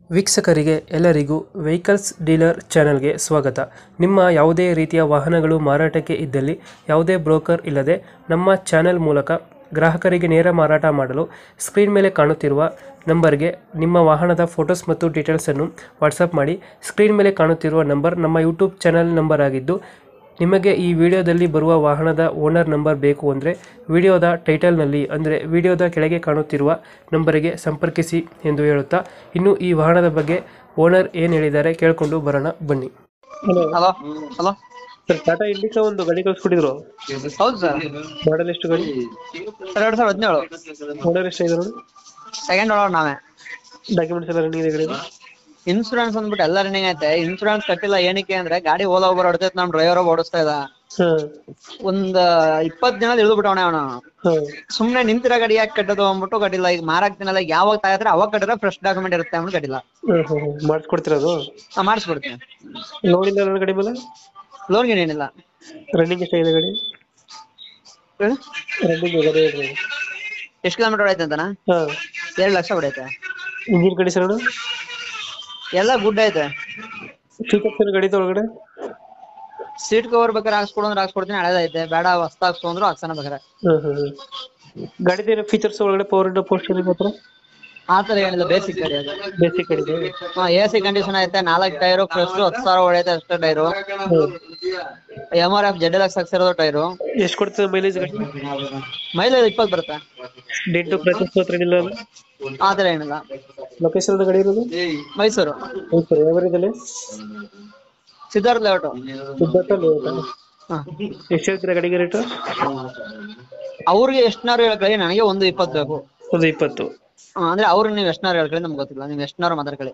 ವೀಕ್ಷಕರಿಗೆ ಎಲ್ಲರಿಗೂ vehicles dealer ಚಾನೆಲ್ಗೆ ಸ್ವಾಗತ ನಿಮ್ಮ ಯಾವುದೇ ರೀತಿಯ ವಾಹನಗಳು ಮಾರಾಟಕ್ಕೆ ಇದ್ದಲ್ಲಿ ಯಾವುದೇ ಬ್ರೋಕರ್ ಇಲ್ಲದೆ ನಮ್ಮ ಚಾನೆಲ್ ಮೂಲಕ ಗ್ರಾಹಕರಿಗೆ ನೇರ ಮಾರಾಟ ಮಾಡಲು ಸ್ಕ್ರೀನ್ ಮೇಲೆ ಕಾಣುತ್ತಿರುವ ನಂಬರ್ಗೆ ನಿಮ್ಮ ವಾಹನದ ಫೋಟೋಸ್ ಮತ್ತು ಡೀಟೇಲ್ಸನ್ನು ವಾಟ್ಸಪ್ ಮಾಡಿ ಸ್ಕ್ರೀನ್ ಮೇಲೆ ಕಾಣುತ್ತಿರುವ ನಂಬರ್ ನಮ್ಮ ಯೂಟ್ಯೂಬ್ ಚಾನೆಲ್ ನಂಬರ್ ಆಗಿದ್ದು ನಿಮಗೆ ಈ ವಿಡಿಯೋದಲ್ಲಿ ಬರುವ ವಾಹನದ ಓನರ್ ನಂಬರ್ ಬೇಕು ಅಂದರೆ ವಿಡಿಯೋದ ಟೈಟಲ್ನಲ್ಲಿ ಅಂದರೆ ವಿಡಿಯೋದ ಕೆಳಗೆ ಕಾಣುತ್ತಿರುವ ನಂಬರಿಗೆ ಸಂಪರ್ಕಿಸಿ ಎಂದು ಹೇಳುತ್ತಾ ಇನ್ನು ಈ ವಾಹನದ ಬಗ್ಗೆ ಓನರ್ ಏನು ಹೇಳಿದ್ದಾರೆ ಕೇಳಿಕೊಂಡು ಬರೋಣ ಬನ್ನಿ hello hello hello sir Tata Indica ಒಂದು ಗಾಡಿ ಕಳಿಸ್ಕೊಟ್ಟಿದ್ರು ಹೌದು ಸರ್ ಮಾಡಲ್ ಎಷ್ಟು ಗಾಡಿ ಸರ್ ಎರಡ್ ಸಾವಿರದ ಹದಿನೇಳು ಓನರ್ ಎಷ್ಟು ಇದೆ ನೋಡಿ ಸೆಕೆಂಡ್ ಓನರ್ ನಾವೇ ಡಾಕ್ಯುಮೆಂಟ್ಸ್ ಎಲ್ಲ ರನ್ನಿಂಗ್ ಇದೆ ಗಾಡಿ ಇನ್ಸೂರೆನ್ಸ್ ಅಂದ್ಬಿಟ್ಟು ಎಲ್ಲ ರನ್ನಿಂಗ್ ಐತೆ ಇನ್ಸೂರೆನ್ಸ್ ಕಟ್ಟಿಲ್ಲ ಏನಕ್ಕೆ ಅಂದ್ರೆ ಗಾಡಿ ಓಲಾ ಓವರ್ ಹೊಡ್ತೈತೆ ನಮ್ ಡ್ರೈವರ್ ಓಡಿಸ್ತಾ ಇದ್ದ ಹಾಂ ಒಂದ್ ಇಪ್ಪತ್ ದಿನ ಇಳಿದು ಬಿಟ್ಟವನೆ ಅವನು ಹಾಂ ಸುಮ್ನೆ ನಿಂತಿರೋ ಗಾಡಿ ಯಾಕೆ ಕಟ್ಟೋದು ಅಂದ್ಬಿಟ್ಟು ಕಟ್ಟಿಲ್ಲ ಈಗ ಮಾರಾಕ್ತಿನಲ್ಲ ಯಾವಾಗ ತಾಯತ್ರ ಅವಾಗ ಕಟ್ಟಿದ್ರೆ ಫ್ರೆಶ್ ಡಾಕ್ಯುಮೆಂಟ್ ಇರುತ್ತೆ ಅಂದ್ಬಿಟ್ಟು ಕಟ್ಟಿಲ್ಲ ಹಾಂ ಹಾಂ ಮಾಡಿಸ್ಕೊಡ್ತಿರೋದು ನಾ ಮಾಡಿಸ್ಬಿಡ್ತೀನಿ ಲೋನ್ ಇಲ್ಲ ನನ್ನ ಗಾಡಿ ಮೇಲೆ ಲೋನ್ ಗೀನ್ ಏನಿಲ್ಲ ರನ್ನಿಂಗ್ ಎಷ್ಟಾಗಿದೆ ಗಾಡಿ ರನ್ನಿಂಗ್ ಗಾಡಿ ಹೇಳ್ರಿ ಎಷ್ಟು ಕಿಲೋಮೀಟರ್ ಹೊಡೈತೆ ಅಂತನಾ ಹಾಂ ಎರಡ್ ಲಕ್ಷ ಹೊಡೈತೆ ಇಂಜಿನ್ ಕಂಡೀಷನ್ ಎಲ್ಲ ಗುಡ್ ಐತೆ ಫೀಚರ್ಸ್ ಏನು ಗಾಡಿ ಒಳಗಡೆ ಸೀಟ್ ಕವರ್ ಬೇಕಾದ್ರೆ ಹಾಕ್ಸ್ಕೊಡು ಅಂದ್ರೆ ಹಾಕ್ಸ್ಕೊಡ್ತೀನಿ ಹಳೇದೈತೆ ಬೇಡ ಹೊಸ್ತ ಹಾಕ್ಸ್ಕೊಂಡ್ರು ಹಾಕ್ಸೋಣ ಬೇಕಾರೆ ಹಾಂ ಹಾಂ ಹಾಂ ಗಾಡಿದ ಫೀಚರ್ಸ್ ಒಳಗಡೆ ಪವರ್ ಇಂಡೋ ಪೋಸ್ಟರ್ ಮಾತ್ರ ಆ ತರ ಏನಿಲ್ಲ ಬೇಸಿಕ್ ಗಾಡಿ ಅದು ಬೇಸಿಕ್ ಗಾಡಿ ಎ ಸಿ ಕಂಡೀಷನ್ ಐತೆ ನಾಲ್ಕು ಟೈರು ಫ್ರೆಶ್ ಹತ್ತು ಸಾವಿರ ಹೊಡೆಯುತ್ತೆ ಅಷ್ಟೇ tyre M R F Z L X ಹಾಕ್ಸಿರೋದು ಟೈರು ಎಷ್ಟು ಕೊಡ್ತದೆ ಮೈಲೇಜ್ ಗಾಡಿ ಮೈಲೇಜ್ ಇಪ್ಪತ್ತು ಬರುತ್ತೆ ಡೆಂಟು ಪ್ರತಿಸ್ ಹತ್ರ ಏನಿಲ್ಲ ಅಲ್ಲ ಆ ತರ ಏನಿಲ್ಲ ಲೊಕೇಶನ್ ಗಾಡಿ ಇರೋದು ಮೈಸೂರು ಮೈಸೂರು ಯಾವ ಏರಿಯಾದಲ್ಲಿ ಸಿದ್ಧಾರ್ಥ ಲೇಔಟು ಸಿದ್ಧಾರ್ಥಲ್ಲಿ ಹಾ ಎಷ್ಟು ಹೇಳ್ತೀರಾ ಗಾಡಿಗೆ ರೇಟು ಅವ್ರಿಗೆ ಎಷ್ಟನಾರು ಹೇಳ್ಕೊಳ್ಳಿ ನನಗೆ ಒಂದು ಇಪ್ಪತ್ತು ಬೇಕು ಒಂದು ಇಪ್ಪತ್ತು ಹಾ, ಅಂದ್ರೆ ಅವ್ರಿಗೆ ನೀವು ಎಷ್ಟನಾರು ಹೇಳ್ಕೊಳ್ಳಿ ನಮ್ಗೆ ಗೊತ್ತಿಲ್ಲ ನೀವು ಎಷ್ಟನಾರು ಮಾತಾಡ್ಕೊಳ್ಳಿ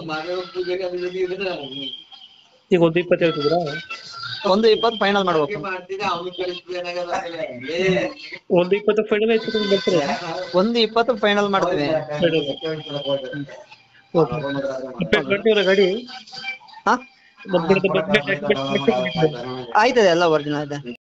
ಈಗ ಒಂದು ಇಪ್ಪತ್ತು ಹೇಳ್ತಿದ್ರಾ ಒಂದು ಇಪ್ಪತ್ತು ಫೈನಲ್ ಮಾಡ್ಬೇಕು ಒಂದು ಇಪ್ಪತ್ತು ಫೈನಲ್ ಆಯ್ತು ಅಂದ್ರೆ ಬರ್ತೀರಾ ಒಂದು ಇಪ್ಪತ್ತು ಫೈನಲ್ ಮಾಡ್ತೀವಿ ಅಪ್ಡೇಟ್ ಮಾಡ್ತೀವಲ್ಲ ಗಾಡಿ ಹಾ ನಮ್ಮ ಕಡೆ ಬಂದ್ಮೇಲೆ ಆಯ್ತದೆ ಎಲ್ಲ ಒರಿಜಿನಲ್ ಇದೆ